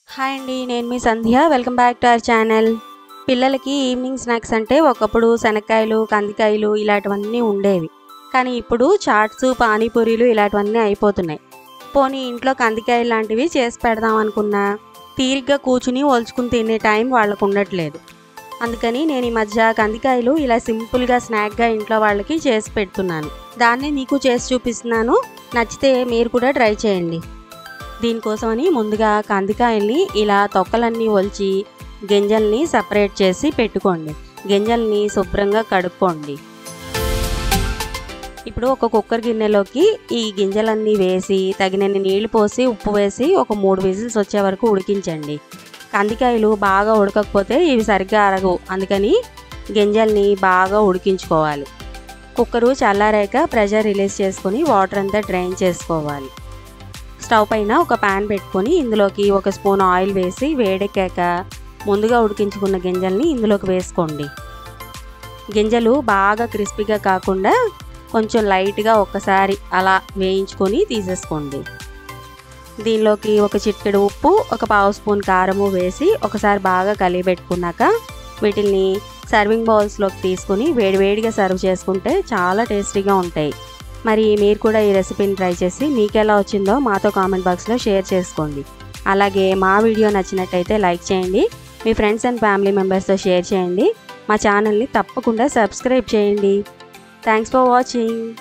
hi అండి నేను మీ Sandhya welcome back to our channel పిల్లలకి ఈవినింగ్ స్నాక్స్ అంటే ఒకప్పుడు శనక్కాయలు కందికాయలు ఇలాంటివన్నీ ఉండేవి కానీ ఇప్పుడు చాట్స్ పానీపూరీలు ఇలాంటివన్నీ అయిపోతున్నాయి పోనీ ఇంట్లో కందికాయలు లాంటివి చేసి పెడదాం అనుకున్నా తీరిగ్గా కూర్చుని ఒలుచుకుని తినే టైం వాళ్ళకు ఉండట్లేదు అందుకని నేను ఈ మధ్య కందికాయలు ఇలా సింపుల్గా స్నాక్గా ఇంట్లో వాళ్ళకి చేసి పెడుతున్నాను దాన్ని మీకు చేసి చూపిస్తున్నాను నచ్చితే మీరు కూడా ట్రై చేయండి దీనికోసమని ముందుగా కందికాయల్ని ఇలా తొక్కలన్నీ ఒలిచి గింజల్ని సపరేట్ చేసి పెట్టుకోండి గింజల్ని శుభ్రంగా కడుక్కోండి ఇప్పుడు ఒక కుక్కర్ గిన్నెలోకి ఈ గింజలన్నీ వేసి తగినన్ని నీళ్లు పోసి ఉప్పు వేసి ఒక మూడు విజిల్స్ వచ్చే వరకు ఉడికించండి కందికాయలు బాగా ఉడకకపోతే ఇవి సరిగ్గా అరగవు అందుకని గింజల్ని బాగా ఉడికించుకోవాలి కుక్కరు చల్లారాక ప్రెషర్ రిలీజ్ చేసుకొని వాటర్ అంతా డ్రైన్ చేసుకోవాలి స్టవ్ పైన ఒక ప్యాన్ పెట్టుకొని ఇందులోకి ఒక స్పూన్ ఆయిల్ వేసి వేడెక్కాక ముందుగా ఉడికించుకున్న గింజల్ని ఇందులోకి వేసుకోండి గింజలు బాగా క్రిస్పీగా కాకుండా కొంచెం లైట్గా ఒక్కసారి అలా వేయించుకొని తీసేసుకోండి దీనిలోకి ఒక చిటికెడు ఉప్పు ఒక పావు స్పూన్ కారము వేసి ఒకసారి బాగా కలిపెట్టుకున్నాక వీటిల్ని సర్వింగ్ బౌల్స్లోకి తీసుకుని వేడివేడిగా సర్వ్ చేసుకుంటే చాలా టేస్టీగా ఉంటాయి మరి మీరు కూడా ఈ రెసిపీని ట్రై చేసి మీకు ఎలా వచ్చిందో మాతో కామెంట్ బాక్స్లో షేర్ చేసుకోండి అలాగే మా వీడియో నచ్చినట్టయితే లైక్ చేయండి మీ ఫ్రెండ్స్ అండ్ ఫ్యామిలీ మెంబర్స్తో షేర్ చేయండి మా ఛానల్ని తప్పకుండా సబ్స్క్రైబ్ చేయండి థ్యాంక్స్ ఫర్ వాచింగ్